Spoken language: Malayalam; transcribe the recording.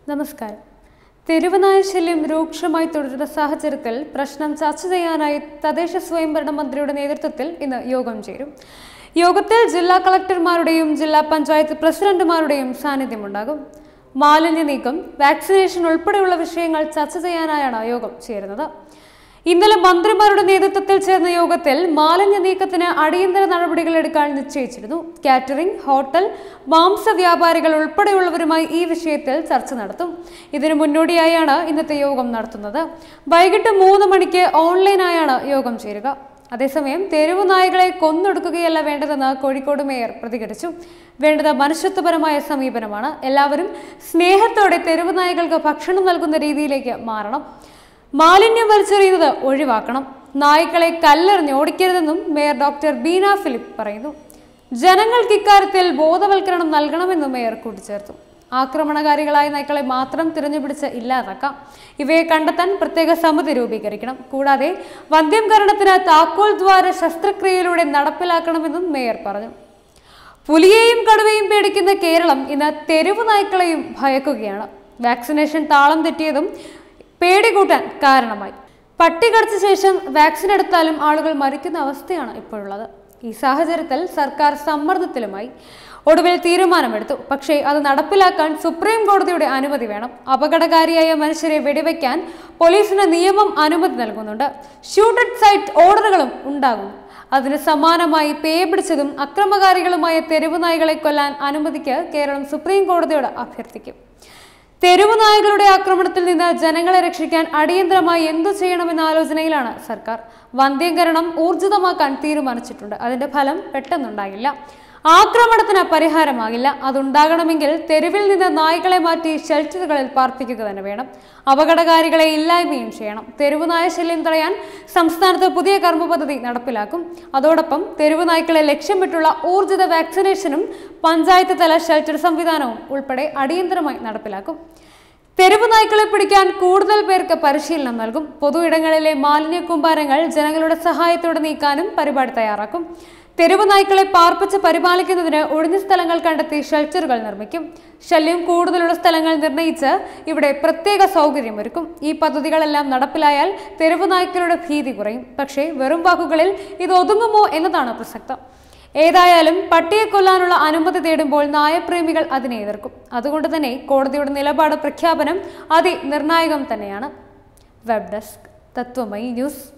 നമസ്കാരം തെരുവുനായ ശല്യം രൂക്ഷമായി തുടരുന്ന സാഹചര്യത്തിൽ പ്രശ്നം ചർച്ച ചെയ്യാനായി തദ്ദേശ സ്വയംഭരണ മന്ത്രിയുടെ നേതൃത്വത്തിൽ ഇന്ന് യോഗം ചേരും യോഗത്തിൽ ജില്ലാ കളക്ടർമാരുടെയും ജില്ലാ പഞ്ചായത്ത് പ്രസിഡന്റുമാരുടെയും സാന്നിധ്യമുണ്ടാകും മാലിന്യ നീക്കം വാക്സിനേഷൻ ഉൾപ്പെടെയുള്ള വിഷയങ്ങൾ ചർച്ച ചെയ്യാനായാണ് യോഗം ചേരുന്നത് ഇന്നലെ മന്ത്രിമാരുടെ നേതൃത്വത്തിൽ ചേർന്ന യോഗത്തിൽ മാലിന്യ നീക്കത്തിന് അടിയന്തര നടപടികൾ എടുക്കാൻ നിശ്ചയിച്ചിരുന്നു കാറ്ററിംഗ് ഹോട്ടൽ മാംസ വ്യാപാരികൾ ഉൾപ്പെടെയുള്ളവരുമായി ഈ വിഷയത്തിൽ ചർച്ച നടത്തും ഇതിനു മുന്നോടിയായാണ് ഇന്നത്തെ യോഗം നടത്തുന്നത് വൈകിട്ട് മൂന്ന് മണിക്ക് ഓൺലൈനായാണ് യോഗം ചേരുക അതേസമയം തെരുവു നായകളെ കൊന്നൊടുക്കുകയല്ല വേണ്ടതെന്ന് കോഴിക്കോട് മേയർ പ്രതികരിച്ചു വേണ്ടത് മനുഷ്യത്വപരമായ സമീപനമാണ് എല്ലാവരും സ്നേഹത്തോടെ തെരുവു നായകൾക്ക് ഭക്ഷണം നൽകുന്ന രീതിയിലേക്ക് മാറണം മാലിന്യം വലിച്ചെറിയുന്നത് ഒഴിവാക്കണം നായ്ക്കളെ കല്ലെറിഞ്ഞ് ഓടിക്കരുതെന്നും മേയർ ഡോക്ടർ ബീന ഫിലിപ്പ് പറയുന്നു ജനങ്ങൾക്ക് ഇക്കാര്യത്തിൽ ബോധവൽക്കരണം നൽകണമെന്നും മേയർ കൂട്ടിച്ചേർത്തു ആക്രമണകാരികളായ നായ്ക്കളെ മാത്രം തിരഞ്ഞുപിടിച്ച് ഇല്ലാതാക്കാം ഇവയെ കണ്ടെത്താൻ പ്രത്യേക സമിതി രൂപീകരിക്കണം കൂടാതെ വന്ധ്യംകരണത്തിന് താക്കോൽ ദ്വാര ശസ്ത്രക്രിയയിലൂടെ നടപ്പിലാക്കണമെന്നും മേയർ പറഞ്ഞു പുലിയെയും കടുവയും പേടിക്കുന്ന കേരളം ഇന്ന് തെരുവു നായ്ക്കളെയും ഭയക്കുകയാണ് വാക്സിനേഷൻ താളം തെറ്റിയതും പേടി കൂട്ടാൻ കാരണമായി പട്ടി കടിച്ച ശേഷം വാക്സിൻ എടുത്താലും ആളുകൾ മരിക്കുന്ന അവസ്ഥയാണ് ഇപ്പോഴുള്ളത് ഈ സാഹചര്യത്തിൽ സർക്കാർ സമ്മർദ്ദത്തിലുമായി ഒടുവിൽ തീരുമാനമെടുത്തു പക്ഷേ അത് നടപ്പിലാക്കാൻ സുപ്രീം കോടതിയുടെ അനുമതി വേണം അപകടകാരിയായ മനുഷ്യരെ വെടിവെക്കാൻ പോലീസിന് നിയമം അനുമതി നൽകുന്നുണ്ട് ഷൂട്ടഡ് സൈറ്റ് ഓർഡറുകളും ഉണ്ടാകുന്നു അതിന് സമാനമായി പേയ പിടിച്ചതും അക്രമകാരികളുമായ തെരുവു നായ്കളെ കൊല്ലാൻ അനുമതിക്ക് കേരളം സുപ്രീം കോടതിയോട് അഭ്യർത്ഥിക്കും തെരുവു നായകളുടെ ആക്രമണത്തിൽ നിന്ന് ജനങ്ങളെ രക്ഷിക്കാൻ അടിയന്തരമായി എന്തു ചെയ്യണമെന്ന ആലോചനയിലാണ് സർക്കാർ വന്ധ്യംകരണം ഊർജിതമാക്കാൻ തീരുമാനിച്ചിട്ടുണ്ട് അതിന്റെ ഫലം പെട്ടെന്നുണ്ടാകില്ല ആക്രമണത്തിന് പരിഹാരമാകില്ല അതുണ്ടാകണമെങ്കിൽ തെരുവിൽ നിന്ന് നായ്ക്കളെ മാറ്റി ഷെൽട്ടറുകളിൽ പാർപ്പിക്കുക തന്നെ വേണം അപകടകാരികളെ ഇല്ലായ്മയും ചെയ്യണം തെരുവു നായ ശല്യം തടയാൻ സംസ്ഥാനത്ത് പുതിയ കർമ്മ പദ്ധതി നടപ്പിലാക്കും അതോടൊപ്പം തെരുവു നായ്ക്കളെ ലക്ഷ്യമിട്ടുള്ള ഊർജിത വാക്സിനേഷനും പഞ്ചായത്ത് തല ഷെൽട്ടർ സംവിധാനവും ഉൾപ്പെടെ അടിയന്തരമായി നടപ്പിലാക്കും തെരുവു നായ്ക്കളെ പിടിക്കാൻ കൂടുതൽ പേർക്ക് പരിശീലനം നൽകും പൊതു ഇടങ്ങളിലെ മാലിന്യ കൂമ്പാരങ്ങൾ ജനങ്ങളുടെ സഹായത്തോടെ നീക്കാനും പരിപാടി തയ്യാറാക്കും തെരുവു നായ്ക്കളെ പാർപ്പിച്ച് പരിപാലിക്കുന്നതിന് ഒഴിഞ്ഞ സ്ഥലങ്ങൾ കണ്ടെത്തി ഷെൽട്ടറുകൾ നിർമ്മിക്കും ശല്യം കൂടുതലുള്ള സ്ഥലങ്ങൾ നിർണയിച്ച് ഇവിടെ പ്രത്യേക സൗകര്യമൊരുക്കും ഈ പദ്ധതികളെല്ലാം നടപ്പിലായാൽ തെരുവു നായ്ക്കളുടെ ഭീതി കുറയും പക്ഷേ വെറും വാക്കുകളിൽ ഇത് ഒതുങ്ങുമോ എന്നതാണ് പ്രസക്തം ഏതായാലും പട്ടിയെ കൊല്ലാനുള്ള അനുമതി തേടുമ്പോൾ നായപ്രേമികൾ അതിനെ എതിർക്കും അതുകൊണ്ട് തന്നെ കോടതിയുടെ നിലപാട് പ്രഖ്യാപനം അതിനിർണായകം തന്നെയാണ് വെബ് ഡെസ്ക് തത്വമയി ന്യൂസ്